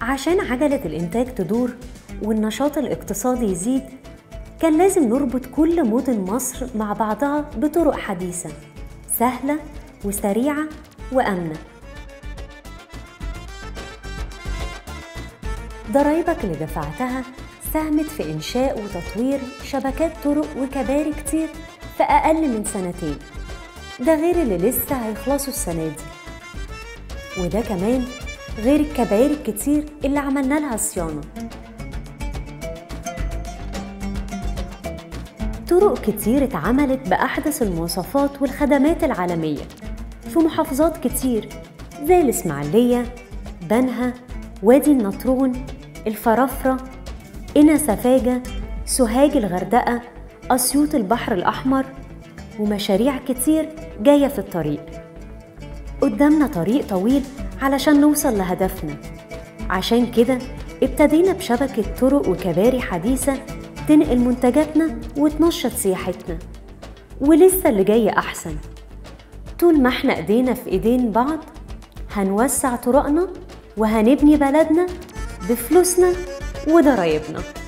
عشان عجلة الإنتاج تدور والنشاط الاقتصادي يزيد كان لازم نربط كل مدن مصر مع بعضها بطرق حديثة سهلة وسريعة وآمنة ضرايبك اللي دفعتها ساهمت في إنشاء وتطوير شبكات طرق وكباري كتير في أقل من سنتين ده غير اللي لسه هيخلصوا السنة دي وده كمان غير الكباري الكتير اللي عملنا لها صيانة طرق كتير اتعملت بأحدث المواصفات والخدمات العالمية في محافظات كتير زي الإسماعيلية بنها وادي النطرون الفرافرة قنا سفاجة سوهاج الغردقة أسيوط البحر الأحمر ومشاريع كتير جاية في الطريق قدامنا طريق طويل علشان نوصل لهدفنا عشان كده ابتدينا بشبكة طرق وكباري حديثة تنقل منتجاتنا وتنشط سياحتنا ولسه اللي جاي أحسن طول ما احنا ايدينا في ايدين بعض هنوسع طرقنا وهنبني بلدنا بفلوسنا وضرايبنا